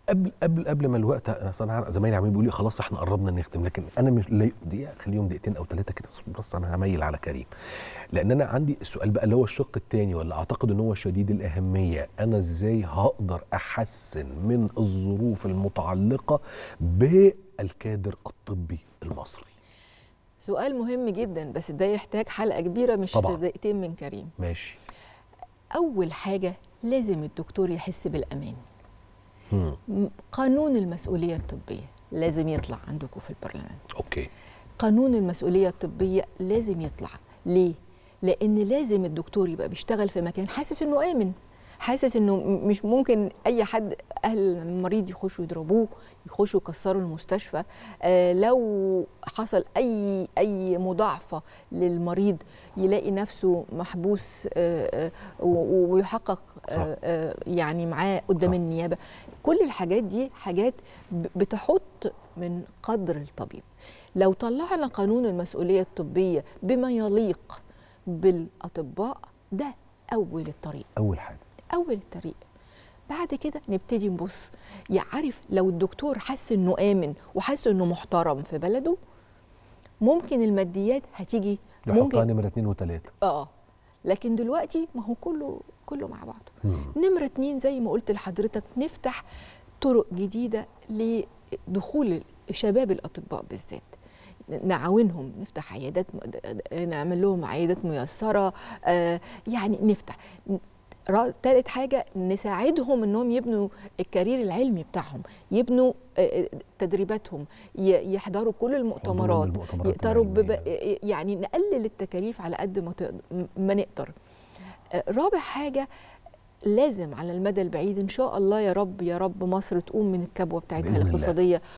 قبل قبل قبل ما الوقت انا صراحه زمايلي عمالين بيقولوا لي خلاص احنا قربنا نختم لكن انا مش لا دقيقه خليهم دقيقتين او ثلاثه كده بس انا هميل على كريم لان انا عندي السؤال بقى اللي هو الشق الثاني ولا اعتقد ان هو شديد الاهميه انا ازاي هقدر احسن من الظروف المتعلقه بالكادر الطبي المصري سؤال مهم جدا بس ده يحتاج حلقه كبيره مش طبعاً. دقيقتين من كريم ماشي اول حاجه لازم الدكتور يحس بالامان مم. م- قانون المسؤوليه الطبيه لازم يطلع عندكم في البرلمان اوكي قانون المسؤوليه الطبيه لازم يطلع ليه لان لازم الدكتور يبقى بيشتغل في مكان حاسس انه امن حاسس انه م- مش ممكن اي حد اهل المريض يخشوا يضربوه يخشوا يكسروا المستشفى آه لو حصل اي اي مضاعفه للمريض يلاقي نفسه محبوس آه آه و- ويحقق صح. آه آه يعني معاه قدام صح. النيابه كل الحاجات دي حاجات ب- بتحط من قدر الطبيب لو طلعنا قانون المسؤوليه الطبيه بما يليق بالاطباء ده اول الطريق اول حاجه اول الطريق بعد كده نبتدي نبص يعرف لو الدكتور حس انه امن وحس انه محترم في بلده ممكن الماديات هتيجي يحطها ممكن نمره اثنين وثلاثه اه لكن دلوقتي ما هو كله كله مع بعضه نمرة اتنين زي ما قلت لحضرتك نفتح طرق جديدة لدخول شباب الأطباء بالذات نعاونهم نفتح عيادات نعمل لهم عيادات ميسرة آه يعني نفتح را- تالت حاجة نساعدهم انهم يبنوا الكارير العلمي بتاعهم يبنوا آه، آه، تدريباتهم ي- يحضروا كل المؤتمرات المؤتمرات يقدروا بب... العلمية. يعني نقلل التكاليف على قد ما تقدر ما نقدر آه، رابع حاجة لازم على المدى البعيد ان شاء الله يا رب يا رب مصر تقوم من الكبوه بتاعتها بإذن الله. الاقتصاديه